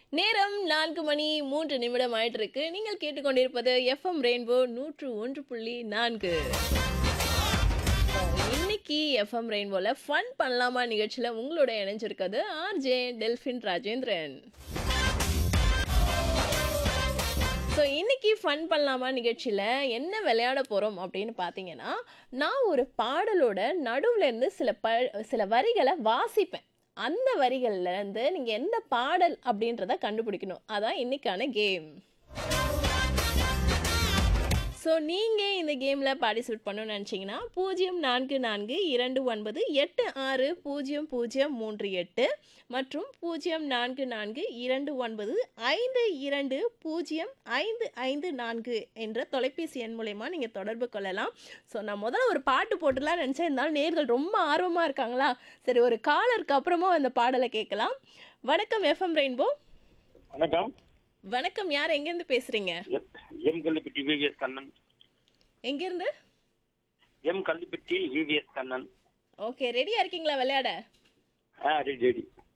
நேரம் நான்கு மணி மூன்று நிமிடம் ஆயிட்டு இருக்கு நீங்கள் கேட்டுக்கொண்டிருப்பது எஃப்எம் ரெயின்போ நூற்று ஒன்று புள்ளி நான்கு இன்னைக்கு எஃப்எம் ரெயின்போல ஃபன் பண்ணலாமா நிகழ்ச்சியில் உங்களோட இணைஞ்சிருக்கிறது ஆர்ஜே டெல்ஃபின் ராஜேந்திரன் ஸோ இன்னைக்கு ஃபன் பண்ணலாமா நிகழ்ச்சியில் என்ன விளையாட போகிறோம் அப்படின்னு பார்த்தீங்கன்னா நான் ஒரு பாடலோட நடுவுல இருந்து சில ப சில வரிகளை வாசிப்பேன் அந்த வரிகள்ல இருந்து நீங்கள் எந்த பாடல் அப்படின்றத கண்டுபிடிக்கணும் அதான் இன்னைக்கான கேம் ஸோ நீங்கள் இந்த கேமில் பார்ட்டிசிபேட் பண்ணணும்னு நினச்சிங்கன்னா பூஜ்ஜியம் நான்கு நான்கு இரண்டு ஒன்பது எட்டு ஆறு பூஜ்ஜியம் பூஜ்ஜியம் மூன்று எட்டு மற்றும் பூஜ்ஜியம் நான்கு நான்கு இரண்டு ஒன்பது ஐந்து இரண்டு பூஜ்ஜியம் ஐந்து ஐந்து நான்கு என்ற தொலைபேசி எண் மூலயமா நீங்கள் தொடர்பு கொள்ளலாம் ஸோ நான் முதல்ல ஒரு பாட்டு போட்டுலாம் நினச்சேன் இருந்தாலும் நேர்கள் ரொம்ப ஆர்வமாக இருக்காங்களா சரி ஒரு காலருக்கு அப்புறமா அந்த பாடலை கேட்கலாம் வணக்கம் எஃப்எம் ரெயின்போ வணக்கம் வணக்கம் யார் எங்கேருந்து பேசுகிறீங்க M- M Kallippatti VVS Kannan எங்கேருந்து M Kallippatti VVS Kannan okay ரெடியாக இருக்கீங்களா விளையாட ஆ ரெடி ரெடி